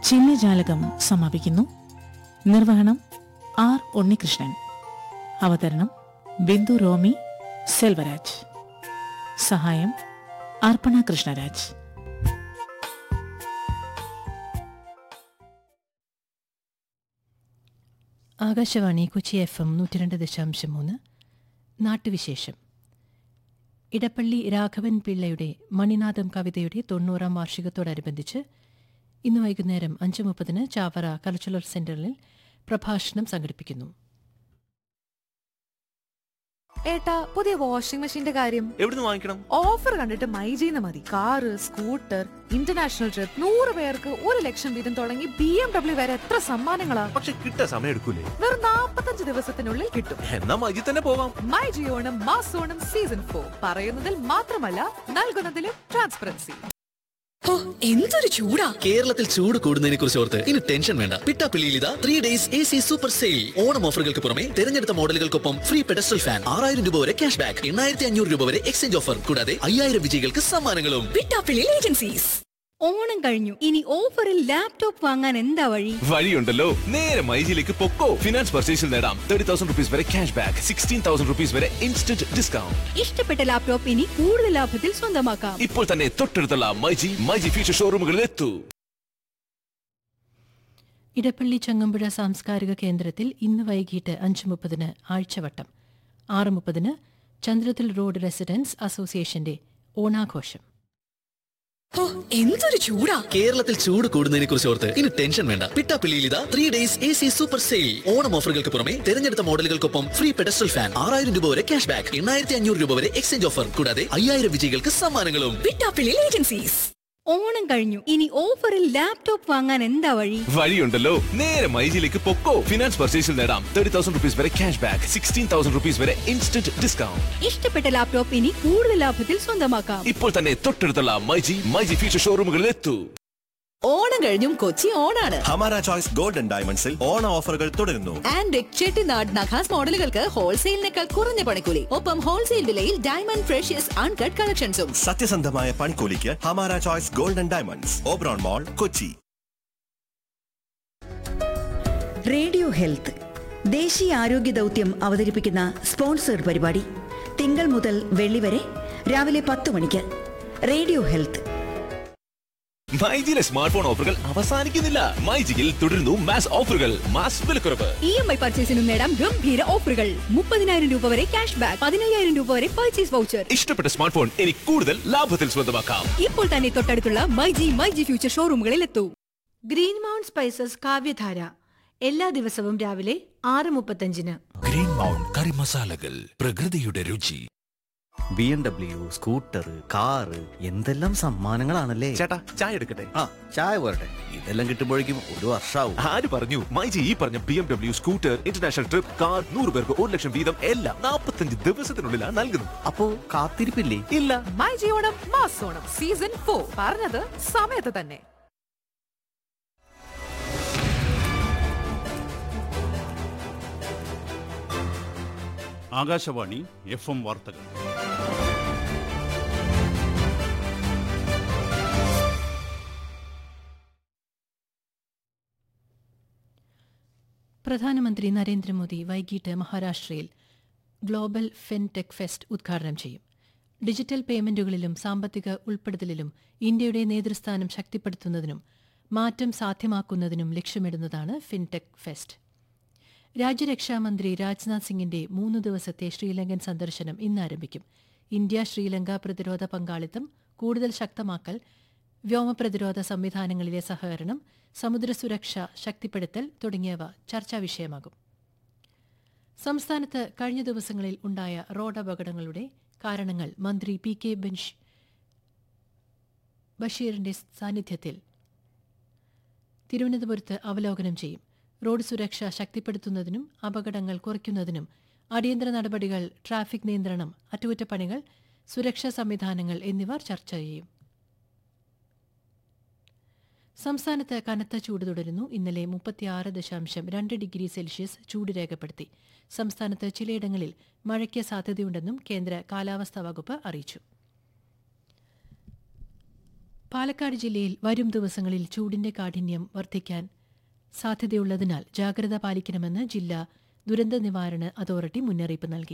ചിഹ്നജാലകം സമാപിക്കുന്നു നിർവഹണം ആർ ഉണ്ണികൃഷ്ണൻ അവതരണം ബിന്ദു റോമി സെൽവരാജ് സഹായം അർപ്പണ കൃഷ്ണരാജ് ആകാശവാണി കൊച്ചി എഫ് എം നൂറ്റി രണ്ട് ദശാംശം മൂന്ന് നാട്ടുവിശേഷം ഇടപ്പള്ളി രാഘവൻ പിള്ളയുടെ മണിനാഥം കവിതയുടെ തൊണ്ണൂറാം വാർഷികത്തോടനുബന്ധിച്ച് ഇന്ന് വൈകുന്നേരം അഞ്ച് മുപ്പതിന് ചാവറ കൾച്ചറൽ സെന്ററിൽ പ്രഭാഷണം സംഘടിപ്പിക്കുന്നു ഏട്ടാ പുതിയ വാഷിംഗ് മെഷീന്റെ കാര്യം എവിടുന്ന് വാങ്ങിക്കണം ഓഫർ കണ്ടിട്ട് മൈജീന്ന് മതി കാറ് സ്കൂട്ടർ ഇന്റർനാഷണൽ ട്രിപ്പ് നൂറ് പേർക്ക് ഒരു ലക്ഷം വീതം തുടങ്ങി ബി എം ഡബ്ല്യു വരെ എത്ര സമ്മാനങ്ങളാ പക്ഷെ കിട്ടാൻ സമയം എടുക്കൂലേ വെറും നാപ്പത്തഞ്ച് ദിവസത്തിനുള്ളിൽ കിട്ടും എന്നാ മജി തന്നെ പോവാം മൈ ജിയോണം മാസോണം സീസൺ ഫോർ പറയുന്നതിൽ മാത്രമല്ല നൽകുന്നതിലും ട്രാൻസ്പെറൻസി ഹോ, എന്തൊരു ചൂടാ കേരളത്തിൽ ചൂട് കൂടുന്നതിനെ കുറിച്ച് ഓർത്ത് ഇനി ടെൻഷൻ വേണ്ട പിട്ടാപ്പിള്ളിയിൽ ഇതാ three days A C super sale Onam ഓഫറുകൾക്ക് പുറമെ തിരഞ്ഞെടുത്ത മോഡലുകൾക്കൊപ്പം ഫ്രീ പെഡസ്റ്റൽ ഫാൻ ആറായിരം രൂപ വരെ ക്യാഷ് ബാക്ക് എണ്ണായിരത്തി അഞ്ഞൂറ് രൂപ വരെ എക്സ്ചേഞ്ച് ഓഫർ കൂടാതെ അയ്യായിരം വിജയികൾക്ക് സമ്മാനങ്ങളും വിട്ടാപ്പിള്ളി ഏജൻസീസ് ഓണം കഴിഞ്ഞു ഇനി ഓഫറിൽ ലാപ്ടോപ്പ് വാങ്ങാൻ എന്താ വഴി വഴിയുണ്ടല്ലോ നേരെ മൈജിയിലേക്ക് പൊക്കോ ഫിനാൻസ് പർച്ചേസിൽ നേടാം തേർട്ടി തൗസൻഡ് റുപ്പീസ് വരെ cash back sixteen thousand rupees വരെ ഇൻസ്റ്റന്റ് ഡിസ്കൗണ്ട് ഇഷ്ടപ്പെട്ട ലാപ്ടോപ്പ് ഇനി കൂടുതൽ ലാഭത്തിൽ സ്വന്തമാക്കാം ഇപ്പോൾ തന്നെ തൊട്ടടുത്തുള്ള മൈജി മൈജി ഫ്യൂച്ചർ ഷോറൂമുകളിൽ എത്തൂ ഇടപ്പള്ളി ചങ്ങമ്പുഴ സാംസ്കാരിക കേന്ദ്രത്തിൽ ഇന്ന് വൈകിട്ട് അഞ്ച് മുപ്പതിന് ആഴ്ചവട്ടം ആറ് മുപ്പതിന് ചന്ദ്രത്തിൽ റോഡ് റെസിഡൻസ് അസോസിയേഷന്റെ ഓണാഘോഷം ഹോ, എന്തൊരു ചൂടാ കേരളത്തിൽ ചൂട് കൂടുന്നതിനെ കുറിച്ച് ഓർത്ത് ഇനി ടെൻഷൻ വേണ്ട പിട്ടാപ്പിള്ളിയിൽ ഇതാ three days A C super sale Onam ഓഫറുകൾക്ക് പുറമെ തിരഞ്ഞെടുത്ത മോഡലുകൾക്കൊപ്പം ഫ്രീ പെഡസ്റ്റൽ ഫാൻ ആറായിരം രൂപ വരെ ക്യാഷ് ബാക്ക് എണ്ണായിരത്തി അഞ്ഞൂറ് രൂപ വരെ എക്സ്ചേഞ്ച് ഓഫർ കൂടാതെ അയ്യായിരം വിജയികൾക്ക് സമ്മാനങ്ങളും വിട്ടാപ്പിള്ളി ഏജൻസീസ് ഓണം കഴിഞ്ഞു ഇനി ഓഫറിൽ ലാപ്ടോപ്പ് വാങ്ങാൻ എന്താ വഴി വഴിയുണ്ടല്ലോ നേരെ മൈജിയിലേക്ക് പൊക്കോ ഫിനാൻസ് പർച്ചേസിൽ നേടാം തേർട്ടി തൗസൻഡ് റുപ്പീസ് വരെ cash back sixteen thousand rupees വരെ ഇൻസ്റ്റന്റ് ഡിസ്കൗണ്ട് ഇഷ്ടപ്പെട്ട ലാപ്ടോപ്പ് ഇനി കൂടുതൽ ലാഭത്തിൽ സ്വന്തമാക്കാം ഇപ്പോൾ തന്നെ തൊട്ടടുത്തുള്ള മൈജി മൈജി ഫ്യൂച്ചർ ഷോറൂമുകളിൽ എത്തൂ ഓണം കഴിഞ്ഞും കൊച്ചി ഓണാണ് ഹമാര ചോയ്സ് ഗോൾഡൻ ഡയമണ്ട്സിൽ ഓണ ഓഫറുകൾ തുടരുന്നു ആൻഡ് ചെട്ടിനാട് നഖാസ് മോഡലുകൾക്ക് ഹോൾസെയിലിനേക്കാൾ കുറഞ്ഞ പണിക്കൂലി ഒപ്പം ഹോൾസെയിൽ വിലയിൽ ഡയമണ്ട് ഫ്രഷ്യസ് അൺകട്ട് കളക്ഷൻസും സത്യസന്ധമായ പണിക്കൂലിക്ക് ഹമാര choice golden diamonds Oberon mall Kochi radio health ദേശീയ ആരോഗ്യ ദൗത്യം അവതരിപ്പിക്കുന്ന സ്പോൺസേഡ് പരിപാടി തിങ്കൾ മുതൽ വെള്ളി വരെ രാവിലെ പത്ത് മണിക്ക് റേഡിയോ ഹെൽത്ത് മൈജിയിലെ സ്മാർട്ട് ഫോൺ ഓഫറുകൾ അവസാനിക്കുന്നില്ല മൈജിയിൽ തുടരുന്നു മാസ് ഓഫറുകൾ മാസ് വിലക്കുറവ് ഇ എം ഐ പർച്ചേസിനും നേടാം ഗംഭീര ഓഫറുകൾ മുപ്പതിനായിരം രൂപ വരെ ക്യാഷ് ബാക്ക് പതിനയ്യായിരം രൂപ വരെ പർച്ചേസ് വൗച്ചർ ഇഷ്ടപ്പെട്ട സ്മാർട്ട് ഫോൺ ഇനി കൂടുതൽ ലാഭത്തിൽ സ്വന്തമാക്കാം ഇപ്പോൾ തന്നെ തൊട്ടടുത്തുള്ള മൈജി മൈജി ഫ്യൂച്ചർ ഷോറൂമുകളിൽ എത്തൂ ഗ്രീൻ മൗണ്ട് സ്പൈസസ് കാവ്യധാര എല്ലാ ദിവസവും രാവിലെ ആറ് മുപ്പത്തഞ്ചിന് ഗ്രീൻ മൗണ്ട് കറി മസാലകൾ പ്രകൃതിയുടെ രുചി B M W scooter car എന്തെല്ലാം സമ്മാനങ്ങളാണല്ലേ ചേട്ടാ ചായ എടുക്കട്ടെ ആ ചായ പോരട്ടെ ഇതെല്ലാം കിട്ടുമ്പോഴേക്കും ഒരു വർഷാവും ആര് പറഞ്ഞു മൈജി ഈ പറഞ്ഞ B M W scooter international trip car നൂറ് പേർക്ക് ഒരു ലക്ഷം വീതം എല്ലാം നാൽപ്പത്തഞ്ച് ദിവസത്തിനുള്ളിലാണ് നൽകുന്നത് അപ്പോ കാത്തിരിപ്പില്ലേ ഇല്ല മൈ ജിയോണം മാസോണം സീസൺ ഫോർ പറഞ്ഞത് സമയത്ത് തന്നെ ആകാശവാണി എഫ് എം വാർത്തകൾ പ്രധാനമന്ത്രി നരേന്ദ്രമോദി വൈകിട്ട് മഹാരാഷ്ട്രയിൽ ഗ്ലോബൽ ഫിൻടെക് ഫെസ്റ്റ് ഉദ്ഘാടനം ചെയ്യും ഡിജിറ്റൽ പേയ്മെന്റുകളിലും സാമ്പത്തിക ഉൾപ്പെടുത്തലിലും ഇന്ത്യയുടെ നേതൃസ്ഥാനം ശക്തിപ്പെടുത്തുന്നതിനും മാറ്റം സാധ്യമാക്കുന്നതിനും ലക്ഷ്യമിടുന്നതാണ് ഫിൻടെക് ഫെസ്റ്റ് രാജ്യരക്ഷാമന്ത്രി രാജ്നാഥ് സിംഗിന്റെ മൂന്ന് ദിവസത്തെ ശ്രീലങ്കൻ സന്ദർശനം ഇന്ന് ആരംഭിക്കും ഇന്ത്യ ശ്രീലങ്ക പ്രതിരോധ പങ്കാളിത്തം കൂടുതൽ ശക്തമാക്കൽ വ്യോമപ്രതിരോധ സംവിധാനങ്ങളിലെ സഹകരണം സമുദ്ര സുരക്ഷ ശക്തിപ്പെടുത്തൽ തുടങ്ങിയവ ചർച്ചാ വിഷയമാകും സംസ്ഥാനത്ത് കഴിഞ്ഞ ദിവസങ്ങളിൽ ഉണ്ടായ റോഡ് അപകടങ്ങളുടെ കാരണങ്ങൾ മന്ത്രി പി കെ ബൻഷ് ബഷീറിന്റെ സാന്നിധ്യത്തിൽ തിരുവനന്തപുരത്ത് അവലോകനം ചെയ്യും റോഡ് സുരക്ഷ ശക്തിപ്പെടുത്തുന്നതിനും അപകടങ്ങൾ കുറയ്ക്കുന്നതിനും അടിയന്തര നടപടികൾ ട്രാഫിക് നിയന്ത്രണം അറ്റകുറ്റപ്പണികൾ സുരക്ഷാ സംവിധാനങ്ങൾ എന്നിവ ചർച്ച ചെയ്യും സംസ്ഥാനത്ത് കനത്ത ചൂട് തുടരുന്നു ഇന്നലെ മുപ്പത്തിയാറ് ദശാംശം രണ്ട് ഡിഗ്രി സെൽഷ്യസ് ചൂട് രേഖപ്പെടുത്തി സംസ്ഥാനത്ത് ചിലയിടങ്ങളിൽ മഴയ്ക്ക് സാധ്യതയുണ്ടെന്നും കേന്ദ്ര കാലാവസ്ഥാ വകുപ്പ് അറിയിച്ചു പാലക്കാട് ജില്ലയിൽ വരും ദിവസങ്ങളിൽ ചൂടിന്റെ കാഠിന്യം വർദ്ധിക്കാൻ സാധ്യതയുള്ളതിനാൽ ജാഗ്രത പാലിക്കണമെന്ന് ജില്ലാ ദുരന്ത നിവാരണ അതോറിറ്റി മുന്നറിയിപ്പ് നൽകി